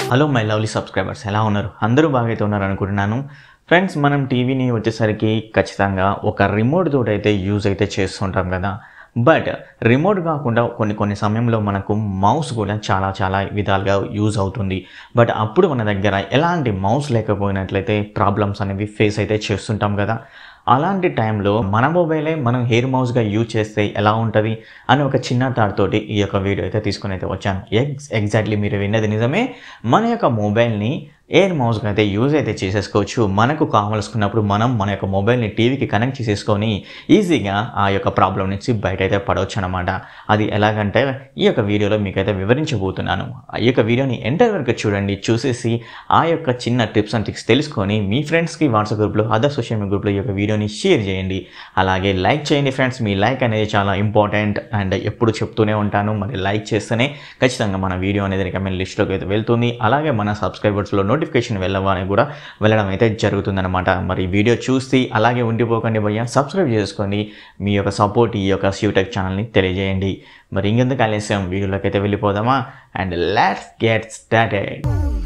hello my lovely subscribers ఎలా ఉన్నారు అందరూ బాగైతే ఉన్నారు అనుకుంటున్నాను ఫ్రెండ్స్ మనం టీవీని వచ్చేసరికి ఖచ్చితంగా ఒక రిమోట్ తోటి అయితే యూజ్ అయితే చేస్తుంటాం కదా బట్ రిమోట్ కాకుండా కొన్ని కొన్ని సమయంలో మనకు మౌస్ కూడా చాలా చాలా విధాలుగా యూజ్ అవుతుంది బట్ అప్పుడు మన దగ్గర ఎలాంటి మౌస్ లేకపోయినట్లయితే ప్రాబ్లమ్స్ అనేవి ఫేస్ అయితే చేస్తుంటాం కదా అలాంటి టైంలో మన మొబైలే మనం హెయిర్ మౌస్గా యూజ్ చేస్తే ఎలా ఉంటుంది అని ఒక చిన్న థాట్ తోటి ఈ యొక్క వీడియో అయితే తీసుకొని అయితే వచ్చాను ఎగ్స్ ఎగ్జాక్ట్లీ మీరు విన్నది నిజమే మన యొక్క మొబైల్ని ఎయిర్ మౌస్గా అయితే యూజ్ అయితే చేసేసుకోవచ్చు మనకు కావాల్సుకున్నప్పుడు మనం మన యొక్క మొబైల్ని టీవీకి కనెక్ట్ చేసేసుకొని ఈజీగా ఆ యొక్క ప్రాబ్లం నుంచి బయట అయితే పడవచ్చు అనమాట అది ఎలాగంటే ఈ యొక్క వీడియోలో మీకైతే వివరించబోతున్నాను ఈ యొక్క వీడియోని ఎంటర్ వరకు చూడండి చూసేసి ఆ యొక్క చిన్న టిప్స్ అండ్ ట్రిక్స్ తెలుసుకొని మీ ఫ్రెండ్స్కి వాట్సాప్ గ్రూప్లో అదర్ సోషల్ మీడియా గ్రూప్లో ఈ యొక్క వీడియోని షేర్ చేయండి అలాగే లైక్ చేయండి ఫ్రెండ్స్ మీ లైక్ అనేది చాలా ఇంపార్టెంట్ అండ్ ఎప్పుడు చెప్తూనే ఉంటాను మరి లైక్ చేస్తేనే ఖచ్చితంగా మన వీడియో అనేది రికమెండ్ లిస్ట్లోకి అయితే వెళ్తుంది అలాగే మన సబ్స్క్రైబర్స్లో నోటిఫికేషన్ వెళ్ళవని కూడా వెళ్ళడం అయితే జరుగుతుందన్నమాట మరి వీడియో చూసి అలాగే ఉండిపోకండి భయ్య సబ్స్క్రైబ్ చేసుకోండి మీ యొక్క సపోర్ట్ ఈ యొక్క సియూటెక్ ఛానల్ని తెలియజేయండి మరి ఇంకెందుకు ఆలస్యం వీడియోలోకి అయితే వెళ్ళిపోదామా and let's get started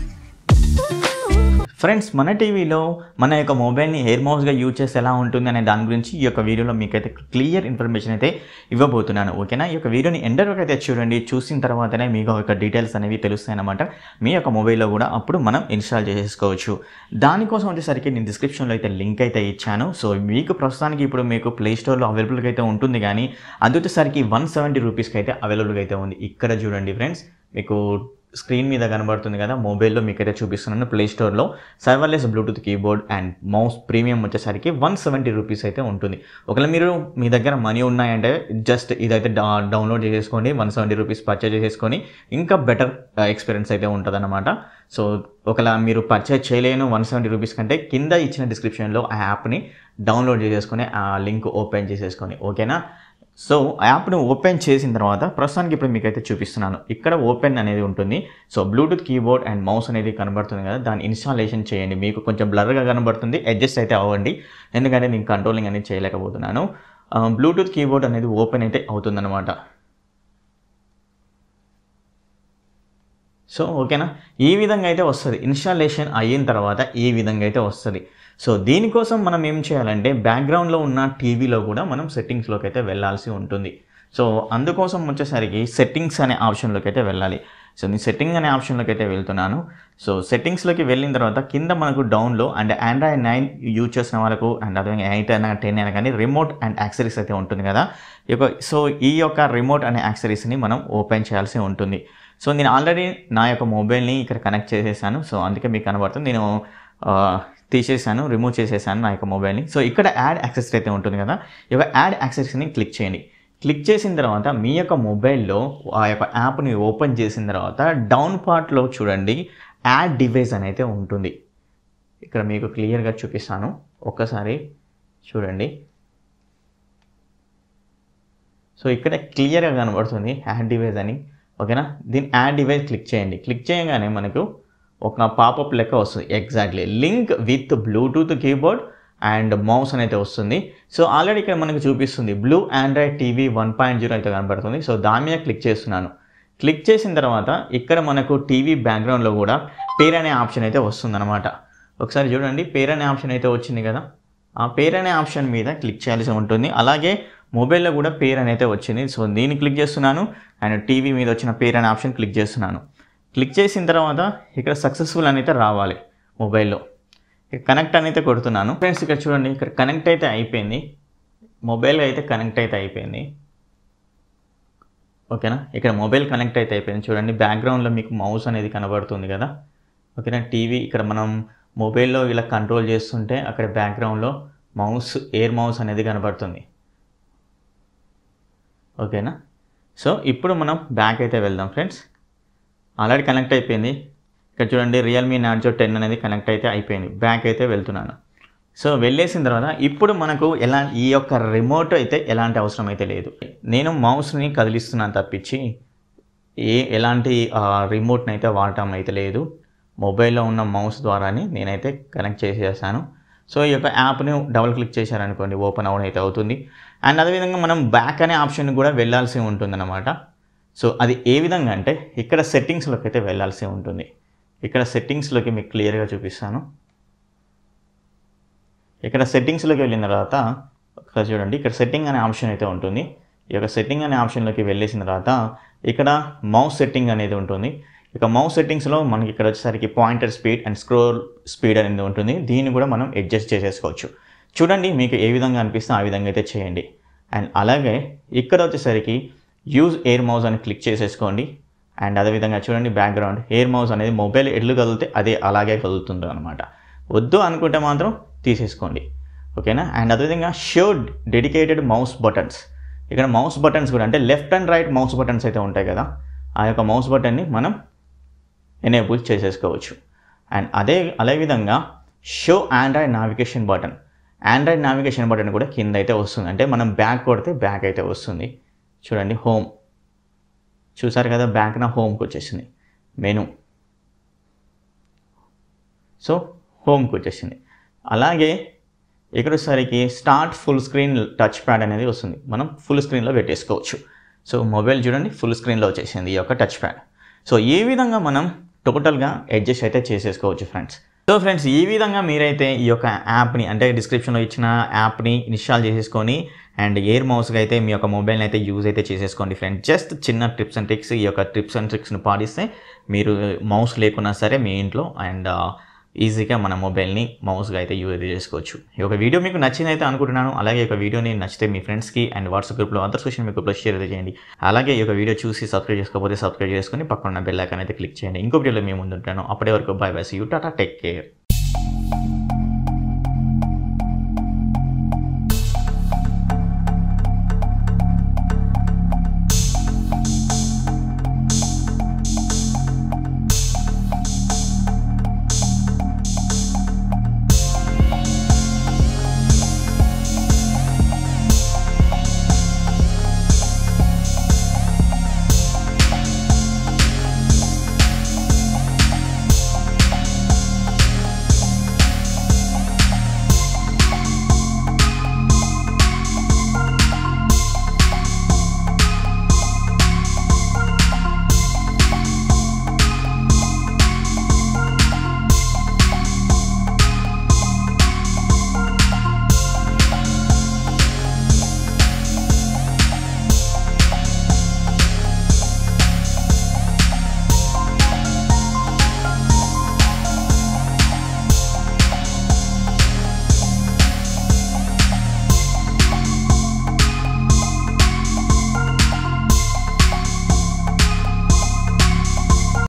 friends మన టీవీలో మన యొక్క మొబైల్ని ఎయిర్ మౌస్గా యూజ్ చేస్తే ఎలా ఉంటుంది అనే దాని గురించి ఈ యొక్క వీడియోలో మీకైతే క్లియర్ ఇన్ఫర్మేషన్ అయితే ఇవ్వబోతున్నాను ఓకేనా ఈ యొక్క వీడియోని ఎండర్ వరకు అయితే చూడండి చూసిన తర్వాతనే మీకు యొక్క డీటెయిల్స్ అనేవి తెలుస్తాయి అన్నమాట మీ యొక్క మొబైల్లో కూడా అప్పుడు మనం ఇన్స్టాల్ చేసేసుకోవచ్చు దానికోసం వచ్చేసరికి నేను డిస్క్రిప్షన్లో అయితే లింక్ అయితే ఇచ్చాను సో మీకు ప్రస్తుతానికి ఇప్పుడు మీకు ప్లే స్టోర్లో అవైలబుల్గా అయితే ఉంటుంది కానీ అది వచ్చేసరికి వన్ సెవెంటీ రూపీస్కి అయితే అవైలబుల్గా అయితే ఉంది ఇక్కడ చూడండి ఫ్రెండ్స్ మీకు స్క్రీన్ మీద కనబడుతుంది కదా మొబైల్లో మీకైతే చూపిస్తున్నాను ప్లే స్టోర్లో serverless Bluetooth keyboard and mouse premium వచ్చేసరికి వన్ సెవెంటీ రూపీస్ అయితే ఉంటుంది ఒకవేళ మీరు మీ దగ్గర మనీ ఉన్నాయంటే జస్ట్ ఇదైతే డౌన్లోడ్ చేసేసుకోండి వన్ సెవెంటీ రూపీస్ పర్చేజ్ చేసేసుకొని ఇంకా బెటర్ ఎక్స్పీరియన్స్ అయితే ఉంటుంది అనమాట సో ఒకవేళ మీరు పర్చేజ్ చేయలేను వన్ సెవెంటీ రూపీస్ కంటే కింద ఇచ్చిన డిస్క్రిప్షన్లో ఆ యాప్ని డౌన్లోడ్ చేసేసుకొని ఆ లింక్ ఓపెన్ చేసేసుకొని ఓకేనా సో యాప్ను ఓపెన్ చేసిన తర్వాత ప్రస్తుతానికి ఇప్పుడు మీకైతే చూపిస్తున్నాను ఇక్కడ ఓపెన్ అనేది ఉంటుంది so Bluetooth keyboard and mouse అనేది కనబడుతుంది కదా దాన్ని ఇన్స్టాలేషన్ చేయండి మీకు కొంచెం బ్లర్గా కనబడుతుంది అడ్జస్ట్ అయితే అవ్వండి ఎందుకంటే నేను కంట్రోలింగ్ అనేది చేయలేకపోతున్నాను బ్లూటూత్ కీబోర్డ్ అనేది ఓపెన్ అయితే అవుతుందన్నమాట సో ఓకేనా ఈ విధంగా అయితే వస్తుంది ఇన్స్టాలేషన్ అయిన తర్వాత ఈ విధంగా అయితే వస్తుంది సో దీనికోసం మనం ఏం చేయాలంటే బ్యాక్గ్రౌండ్లో ఉన్న టీవీలో కూడా మనం సెట్టింగ్స్లోకి అయితే వెళ్ళాల్సి ఉంటుంది సో అందుకోసం వచ్చేసరికి సెట్టింగ్స్ అనే ఆప్షన్లోకి అయితే వెళ్ళాలి సో నేను సెట్టింగ్ అనే ఆప్షన్లోకి అయితే వెళ్తున్నాను సో సెట్టింగ్స్లోకి వెళ్ళిన తర్వాత కింద మనకు డౌన్లో అండ్ ఆండ్రాయిడ్ నైన్ యూజ్ చేసిన వాళ్ళకు అండ్ అదేవిధంగా ఎయిట్ అయినా టెన్ అయినా కానీ రిమోట్ అండ్ యాక్సరీస్ అయితే ఉంటుంది కదా ఈ యొక్క సో ఈ యొక్క రిమోట్ అనే యాక్సరీస్ని మనం ఓపెన్ చేయాల్సి ఉంటుంది సో నేను ఆల్రెడీ నా యొక్క మొబైల్ని ఇక్కడ కనెక్ట్ చేసేసాను సో అందుకే మీకు కనబడుతుంది నేను తీసేసాను రిమూవ్ చేసేసాను నా యొక్క మొబైల్ని సో ఇక్కడ యాడ్ యాక్సెస్ అయితే ఉంటుంది కదా ఈ యొక్క యాడ్ యాక్సెస్ని క్లిక్ చేయండి క్లిక్ చేసిన తర్వాత మీ యొక్క మొబైల్లో ఆ యొక్క యాప్ని ఓపెన్ చేసిన తర్వాత డౌన్ పార్ట్లో చూడండి యాడ్ డివైస్ అని అయితే ఉంటుంది ఇక్కడ మీకు క్లియర్గా చూపిస్తాను ఒక్కసారి చూడండి సో ఇక్కడ క్లియర్గా కనబడుతుంది యాడ్ డివైస్ అని ఓకేనా దీని యాడ్ డివైస్ క్లిక్ చేయండి క్లిక్ చేయగానే మనకు ఒక పాపప్ లెక్క వస్తుంది exactly link with Bluetooth keyboard and mouse అనేది వస్తుంది సో ఆల్రెడీ ఇక్కడ మనకు చూపిస్తుంది blue Android TV one point zero అయితే కనబడుతుంది సో దాని మీద క్లిక్ చేస్తున్నాను క్లిక్ చేసిన తర్వాత ఇక్కడ మనకు టీవీ బ్యాక్గ్రౌండ్లో కూడా పేర్ అనే ఆప్షన్ అయితే వస్తుందన్నమాట ఒకసారి చూడండి పేర్ అనే ఆప్షన్ అయితే వచ్చింది కదా ఆ పేర్ అనే ఆప్షన్ మీద క్లిక్ చేయాల్సి ఉంటుంది అలాగే మొబైల్లో కూడా పేర్ అని అయితే వచ్చింది సో దీన్ని క్లిక్ చేస్తున్నాను అండ్ టీవీ మీద వచ్చిన పేర్ అనే ఆప్షన్ క్లిక్ చేస్తున్నాను క్లిక్ చేసిన తర్వాత ఇక్కడ సక్సెస్ఫుల్ అని అయితే రావాలి మొబైల్లో కనెక్ట్ అని అయితే కొడుతున్నాను ఫ్రెండ్స్ ఇక్కడ చూడండి ఇక్కడ కనెక్ట్ అయితే అయిపోయింది మొబైల్ అయితే కనెక్ట్ అయితే అయిపోయింది ఓకేనా ఇక్కడ మొబైల్ కనెక్ట్ అయితే అయిపోయింది చూడండి బ్యాక్గ్రౌండ్లో మీకు మౌస్ అనేది కనబడుతుంది కదా ఓకేనా టీవీ ఇక్కడ మనం మొబైల్లో ఇలా కంట్రోల్ చేస్తుంటే అక్కడ బ్యాక్గ్రౌండ్లో మౌస్ ఎయిర్ మౌస్ అనేది కనబడుతుంది ఓకేనా సో ఇప్పుడు మనం బ్యాక్ అయితే వెళ్దాం ఫ్రెండ్స్ ఆల్రెడీ కనెక్ట్ అయిపోయింది ఇక్కడ చూడండి రియల్మీ నార్జో టెన్ అనేది కనెక్ట్ అయితే అయిపోయింది బ్యాక్ అయితే వెళ్తున్నాను సో వెళ్ళేసిన తర్వాత ఇప్పుడు మనకు ఎలా ఈ యొక్క రిమోట్ అయితే ఎలాంటి అవసరం అయితే లేదు నేను మౌస్ని కదిలిస్తున్నాను తప్పించి ఏ ఎలాంటి రిమోట్ని అయితే వాడటం అయితే లేదు మొబైల్లో ఉన్న మౌస్ ద్వారానే నేనైతే కనెక్ట్ చేసేసాను సో ఈ యొక్క యాప్ని డబుల్ క్లిక్ చేశారనుకోండి ఓపెన్ అవ్వడం అయితే అవుతుంది అండ్ అదేవిధంగా మనం బ్యాక్ అనే ఆప్షన్ కూడా వెళ్ళాల్సి ఉంటుందన్నమాట సో అది ఏ విధంగా అంటే ఇక్కడ సెట్టింగ్స్లోకి అయితే వెళ్ళాల్సి ఉంటుంది ఇక్కడ సెట్టింగ్స్లోకి మీకు క్లియర్గా చూపిస్తాను ఇక్కడ సెట్టింగ్స్లోకి వెళ్ళిన తర్వాత ఒకసారి చూడండి ఇక్కడ సెట్టింగ్ అనే ఆప్షన్ అయితే ఉంటుంది ఈ యొక్క సెట్టింగ్ అనే ఆప్షన్లోకి వెళ్ళేసిన తర్వాత ఇక్కడ మౌస్ సెట్టింగ్ అనేది ఉంటుంది ఇక మౌస్ సెట్టింగ్స్లో మనకి ఇక్కడ వచ్చేసరికి pointer speed and scroll speed అనేది ఉంటుంది దీన్ని కూడా మనం అడ్జస్ట్ చేసేసుకోవచ్చు చూడండి మీకు ఏ విధంగా అనిపిస్తే ఆ విధంగా అయితే చేయండి అండ్ అలాగే ఇక్కడ వచ్చేసరికి యూజ్ ఎయిర్ మౌస్ అని క్లిక్ చేసేసుకోండి అండ్ అదేవిధంగా చూడండి బ్యాక్గ్రౌండ్ ఎయిర్ మౌస్ అనేది మొబైల్ ఎడ్లు కదిలితే అదే అలాగే కదులుతుంది అనమాట వద్దు అనుకుంటే మాత్రం తీసేసుకోండి ఓకేనా అండ్ అదేవిధంగా షో డెడికేటెడ్ మౌస్ బటన్స్ ఇక్కడ మౌస్ బటన్స్ కూడా అంటే left and right mouse buttons అయితే ఉంటాయి కదా ఆ యొక్క మౌస్ బటన్ని మనం ఎనేబుల్ చేసేసుకోవచ్చు అండ్ అదే అదేవిధంగా show Android navigation button Android navigation button కూడా కింద అయితే వస్తుంది అంటే మనం బ్యాక్ కొడితే బ్యాక్ అయితే వస్తుంది చూడండి హోమ్ చూసారు కదా బ్యాక్ నా హోమ్కి వచ్చేసింది మెను సో హోమ్కి వచ్చేసింది అలాగే ఇక్కడ వచ్చేసరికి start full screen touch pad అనేది వస్తుంది మనం ఫుల్ స్క్రీన్లో పెట్టేసుకోవచ్చు సో మొబైల్ చూడండి ఫుల్ స్క్రీన్లో వచ్చేసింది ఈ యొక్క టచ్ ప్యాడ్ సో ఈ విధంగా మనం టోటల్గా అడ్జస్ట్ అయితే చేసేసుకోవచ్చు ఫ్రెండ్స్ సో ఫ్రెండ్స్ ఈ విధంగా మీరైతే ఈ యొక్క యాప్ని అంటే డిస్క్రిప్షన్లో ఇచ్చిన యాప్ని ఇన్స్టాల్ చేసేసుకొని అండ్ ఎయిర్ మౌస్గా అయితే మీ యొక్క మొబైల్ని అయితే యూజ్ అయితే చేసేసుకోండి ఫ్రెండ్ జస్ట్ చిన్న ట్రిప్స్ అండ్ ట్రిక్స్ ఈ యొక్క ట్రిప్స్ అండ్ ట్రిక్స్ని పాటిస్తే మీరు మౌస్ లేకున్నా సరే మీ ఇంట్లో అండ్ ఈజీగా మన మొబైల్ని మౌస్గా అయితే యూజ్ చేసుకోవచ్చు ఈ యొక్క వీడియో మీకు నచ్చింది అయితే అనుకుంటున్నాను అలాగే ఈ యొక్క వీడియోని నచ్చితే మీ ఫ్రెండ్స్కి అండ్ వాట్సాప్ గ్రూప్లో అదర్ సోషల్ మీ గ్రూప్లో షేర్ అయితే చేయండి అలాగే ఈ యొక్క వీడియో చూసి సబ్స్క్రైబ్ చేసుకోకపోతే సబ్స్క్రైబ్ చేసుకొని పక్కన బెల్ ఐకాన్ అయితే క్లిక్ చేయండి ఇంకో వీడియోలో మేము ముందుంటాను అప్పటి వరకు బై బై సీ యూ టాటా టేక్ కేర్